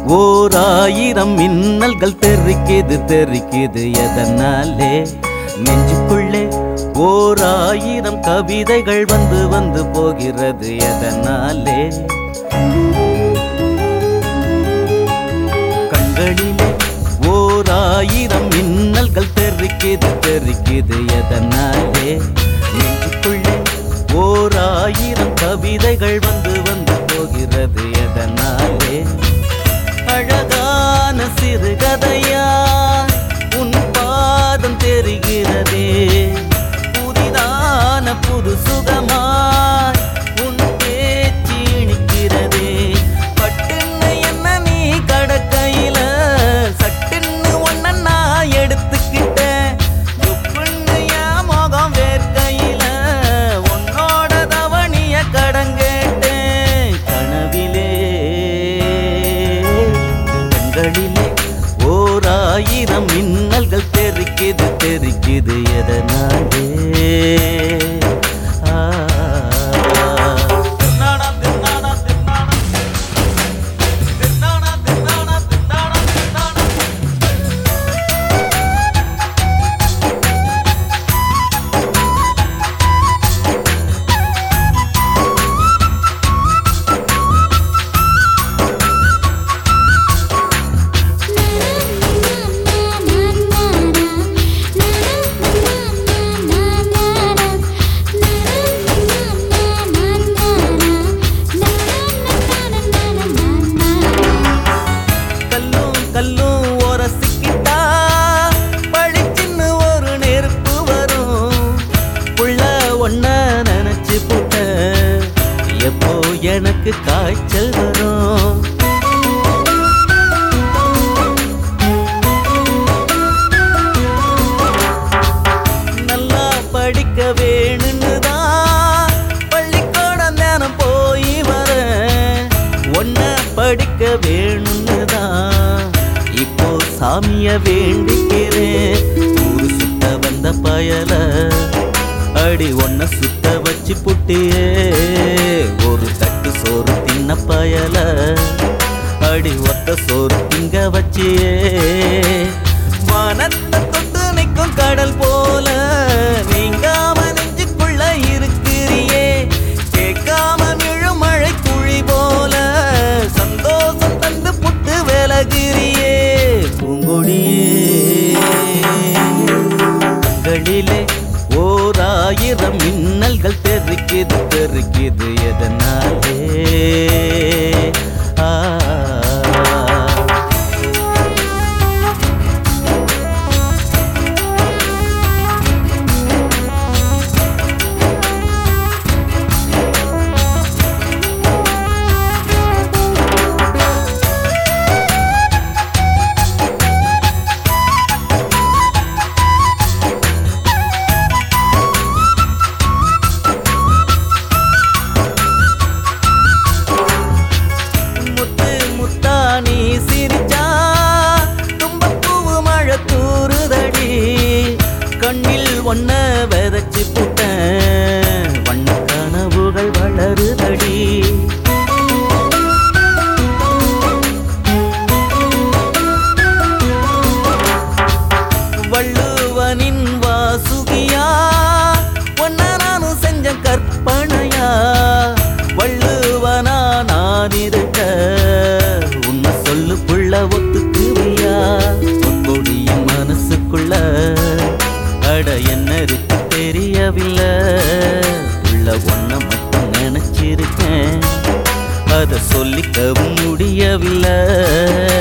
ஓர் ஆயிரம் மின்னல்கள் தெரிக்குது தெரிக்குது எதனாலே நெஞ்சுக்குள்ளே ஓர் ஆயிரம் கவிதைகள் வந்து வந்து போகிறது எதனாலே கண்களிலே ஓர் ஆயிரம் மின்னல்கள் தெரிக்குது தெரிக்குது எதனாலே நெஞ்சுக்குள்ளே ஓர் ஆயிரம் கவிதைகள் வந்து வந்து போகிறது எதனாலே அழகான சிறுகதையா உன் பாதம் தெரிகிறதே புதிதான புது சுகமாய் உன் பேச்சு இனிக்கிறதே பட்டுன்னு என்ன நீ கடக்கையில சட்டுன்னு ஒன்ன நான் எடுத்துக்கிட்டேன் துப்புன்னு என் முகம் வேர்க்கையில உன்னோட தவணிய கடங்கேட்டேன் கனவிலே கண்களிலே ஓர் ஆயிரம் மின்னல்கள் தெரிக்குது தெரிக்குது எதனாலே ஆ. தின்னானா, தின்னானா, தின்னானா. தின்னானா, தின்னானா, தின்னானா, தின்னானா. கல்லும் கல்லும் உரசிக்கிட்டா பழிச்சின்னு ஒரு நெருப்பு வரும் புள்ள ஒன்ன நினைச்சு புட்ட எப்போ எனக்கு காய்ச்சல் வரும் நல்லா படிக்க வேணுன்னுதான் பள்ளிக்கூடம் தினம் போய் வரேன் ஒன்ன படிக்க வேணுன்னுதான் இப்போ சாமிய வேண்டிக்கிறேன் ஊரு சுத்த வந்த பயல அடி ஒன்ன சுத்த வச்சு புட்டியே ஒரு தட்டு சோறு தின்ன பயல அடி ஒத்த சோறு திங்க வச்சியே வானத்தை தொட்டு நிற்கும் கடல் போல நீங்காம நெஞ்சுக்குள்ள இருக்கிறியே கேட்காம விழும் மழை துளி போல சந்தோஷம் தந்து புட்டு விலகிறியே பூங்கொடியே கண்களிலே ஓர் ஆயிரம் மின்னல்கள் தெரிக்குது தெரிக்குது எதனாலே ஆ முத்து முத்தா நீ சிரிச்சா தும்பப்பூவு மழை தூறுதடி கண்ணில் ஒன்ன விதைச்சு புட்டேன் வண்ண கனவுகள் வளருதடி வள்ளுவனின் வாசுகியா ஒன்ன நானும் செஞ்ச கற்பனையா வள்ளுவனா நான் இருக்க உன்னை சொல்லு புள்ள ஒத்துக்குவியா பொடியும் மனசுக்குள்ள அட என்ன இருக்கு தெரியவில்லை உள்ள ஒன்ன மட்டும் நினைச்சிருக்கேன் அத சொல்லிக்கவும் முடியவில்லை